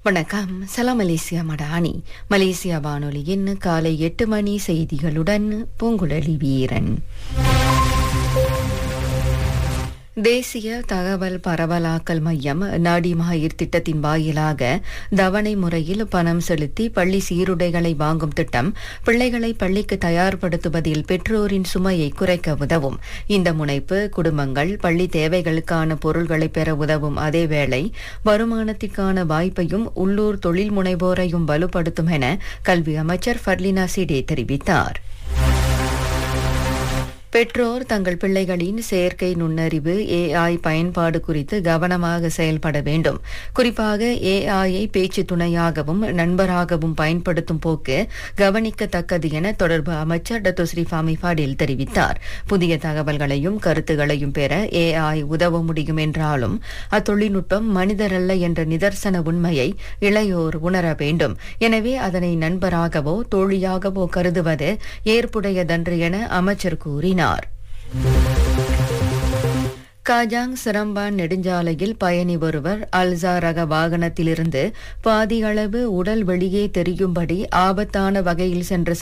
வணக்கம் சலாம் Malaysia Madani Malaysia வானொலியின் காலை எட்டு மணி செய்திகளுடன் பூங்குழலி வீரன் தேசிய தகவல் பரவலாக்கல் மையம் நாடி மகளிர் திட்டத்தின் வாயிலாக தவணை முறையில் பணம் செலுத்தி பள்ளி சீருடைகளை வாங்கும் திட்டம் பிள்ளைகளை பள்ளிக்கு தயார்படுத்துவதில் பெற்றோரின் சுமையை குறைக்க உதவும் இந்த முனைப்பு குடும்பங்கள் பள்ளி தேவைகளுக்கான பொருள்களை பெற உதவும் அதேவேளை வருமானத்திற்கான வாய்ப்பையும் உள்ளூர் தொழில் முனைவோரையும் வலுப்படுத்தும் என கல்வி அமைச்சர் ஃபர்லினா சிடே தெரிவித்தார் பெற்றோர் தங்கள் பிள்ளைகளின் செயற்கை நுண்ணறிவு ஏஐ பயன்பாடு குறித்து கவனமாக செயல்பட வேண்டும் குறிப்பாக ஏஐயை பேச்சு துணையாகவும் நண்பராகவும் பயன்படுத்தும் போக்கு கவனிக்கத்தக்கது என தொடர்பு அமைச்சர் டத்து ஸ்ரீஃபாமி பாடில் தெரிவித்தார் புதிய தகவல்களையும் கருத்துகளையும் பெற ஏஐ உதவ முடியும் என்றாலும் அத்தொழில்நுட்பம் மனிதரல்ல என்ற நிதர்சன உண்மையை இளையோர் உணர வேண்டும் எனவே அதனை நண்பராகவோ தோழியாகவோ கருதுவது ஏற்புடையதன்று என அமைச்சர் கூறினார் காஜாங் சிரம்பான் நெடுஞ்சாலையில் பயணி ஒருவர் அல்சா ரக வாகனத்திலிருந்து பாதி அளவு உடல் வெளியே தெரியும்படி ஆபத்தான வகையில் சென்ற